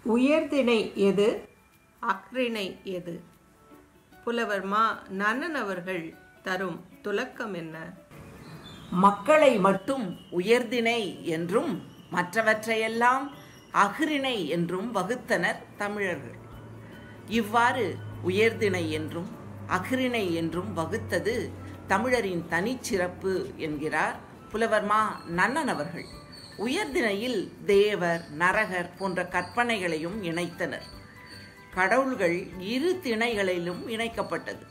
உயர்திணை எது அக்ரிணை எது புலவர் மா நன்னன் அவர்கள் தரும் துலக்கம் என்ன மக்களை மட்டும் உயர்திணை என்றும் மற்றவற்றையெல்லாம் அஃறிணை என்றும் வகுத்தனர் தமிழர்கள் இவ்வாறு உயர்திணை என்றும் அஃறிணை என்றும் வகுத்தது தமிழரின் தனிச்சிறப்பு என்கிறார் புலவர் மா நன்னன் அவர்கள் உயர்திணையில் தேவர் நரகர் போன்ற கற்பனைகளையும் இணைத்தனர் கடவுள்கள் இரு திணைகளிலும் இணைக்கப்பட்டது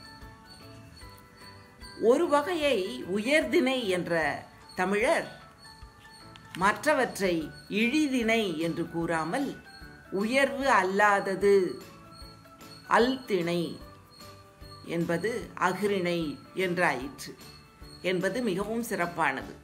ஒரு வகையை உயர்திணை என்ற தமிழர் மற்றவற்றை இழிதிணை என்று கூறாமல் உயர்வு அல்லாதது அல்திணை என்பது அகிரிணை என்றாயிற்று என்பது மிகவும் சிறப்பானது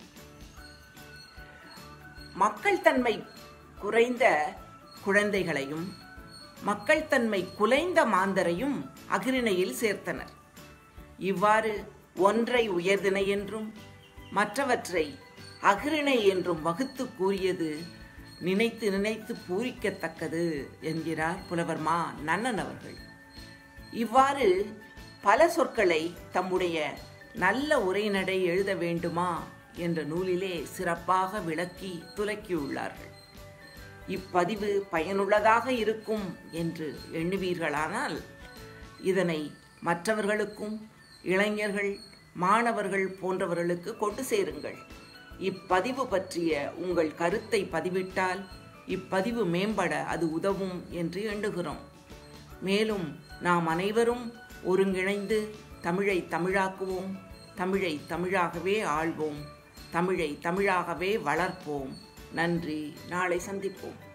மக்கள் தன்மை குறைந்த குழந்தைகளையும் மக்கள் தன்மை குலைந்த மாந்தரையும் அகிரிணையில் சேர்த்தனர் இவ்வாறு ஒன்றை உயர்திணை என்றும் மற்றவற்றை அகிரிணை என்றும் வகுத்து கூறியது நினைத்து நினைத்து பூரிக்கத்தக்கது என்கிறார் புலவர் மா நன்னன் அவர்கள் இவ்வாறு பல சொற்களை தம்முடைய நல்ல உரைநடை எழுத வேண்டுமா என்ற நூலிலே சிறப்பாக விளக்கி துலக்கியுள்ளார்கள் இப்பதிவு பயனுள்ளதாக இருக்கும் என்று எண்ணுவீர்களானால் இதனை மற்றவர்களுக்கும் இளைஞர்கள் மாணவர்கள் போன்றவர்களுக்கு கொண்டு சேருங்கள் இப்பதிவு பற்றிய உங்கள் கருத்தை பதிவிட்டால் இப்பதிவு மேம்பட அது உதவும் என்று எண்ணுகிறோம் மேலும் நாம் அனைவரும் ஒருங்கிணைந்து தமிழை தமிழாக்குவோம் தமிழை தமிழாகவே ஆள்வோம் தமிழை தமிழாகவே வளர்ப்போம் நன்றி நாளை சந்திப்போம்